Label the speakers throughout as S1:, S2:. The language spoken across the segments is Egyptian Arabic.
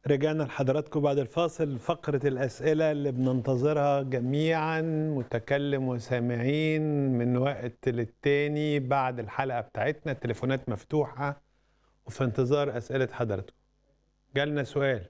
S1: رجعنا لحضراتكم بعد الفاصل فقرة الأسئلة اللي بننتظرها جميعا متكلم وسامعين من وقت للتاني بعد الحلقة بتاعتنا التليفونات مفتوحة وفي انتظار أسئلة حضراتكم جالنا سؤال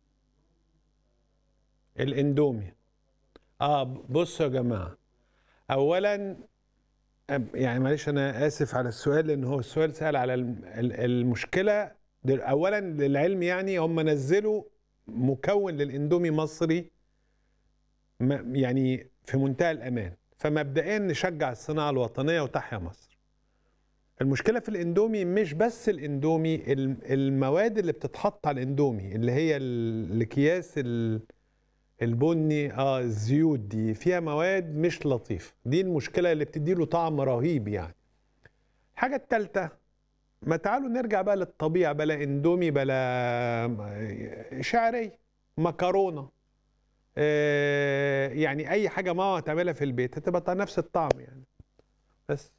S1: الاندومي اه بصوا يا جماعة أولا أب- يعني معلش أنا آسف على السؤال لأن هو السؤال سأل على الم- ال- المشكلة دل- اولا للعلم يعني هم نزلوا مكون للاندومي مصري م- يعني في منتهى الامان فمبدئيا نشجع الصناعه الوطنيه وتحيا مصر المشكله في الاندومي مش بس الاندومي الم- المواد اللي بتتحط على الاندومي اللي هي ال- الاكياس ال- البني اه الزيوت دي فيها مواد مش لطيفه دي المشكله اللي بتدي له طعم رهيب يعني الحاجه الثالثه ما تعالوا نرجع بقى للطبيعة بلا اندومي بلا شعرية مكرونة آه، يعني اي حاجة ماما تعملها في البيت هتبقى طع- نفس الطعم يعني بس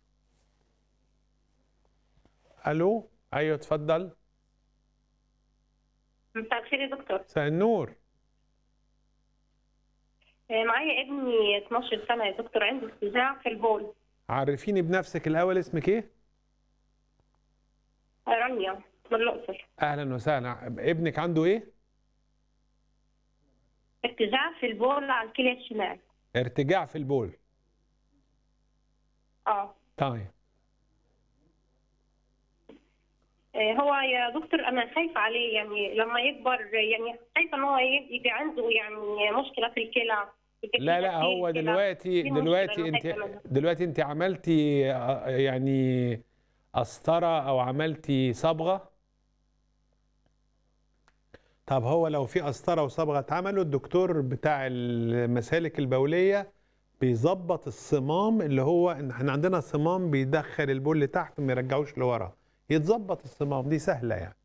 S1: الو ايوه اتفضل
S2: مساء الخير يا دكتور
S1: مساء النور
S2: آه، معايا ابني 12 سنة يا دكتور عنده ارتجاع في البول
S1: عرفيني بنفسك الاول اسمك ايه
S2: آه، رانيا من الأقصر
S1: اهلا وسهلا ابنك عنده ايه
S2: ارتجاع في البول على الكلى الشمال
S1: ارتجاع في البول
S2: اه
S1: طيب
S2: آه، هو يا دكتور أنا خايفة عليه يعني لما يكبر يعني خايفة إن هو ي- يبقى عنده يعني مشكلة في الكلى يبقى
S1: لا
S2: فيه
S1: لا
S2: تأثير
S1: هو
S2: كده.
S1: دلوقتي
S2: في مشكلة
S1: دلوقتي
S2: أنا
S1: انت
S2: خايفة منها.
S1: دلوقتي انت عملتي آه، يعني قسطرة او عملتي صبغة طب هو لو في قسطرة وصبغة اتعملوا الدكتور بتاع المسالك البولية بيظبط الصمام اللي هو ان احنا عندنا صمام بيدخل البول لتحت وما يرجعوش لورا يتظبط الصمام دي سهلة يعني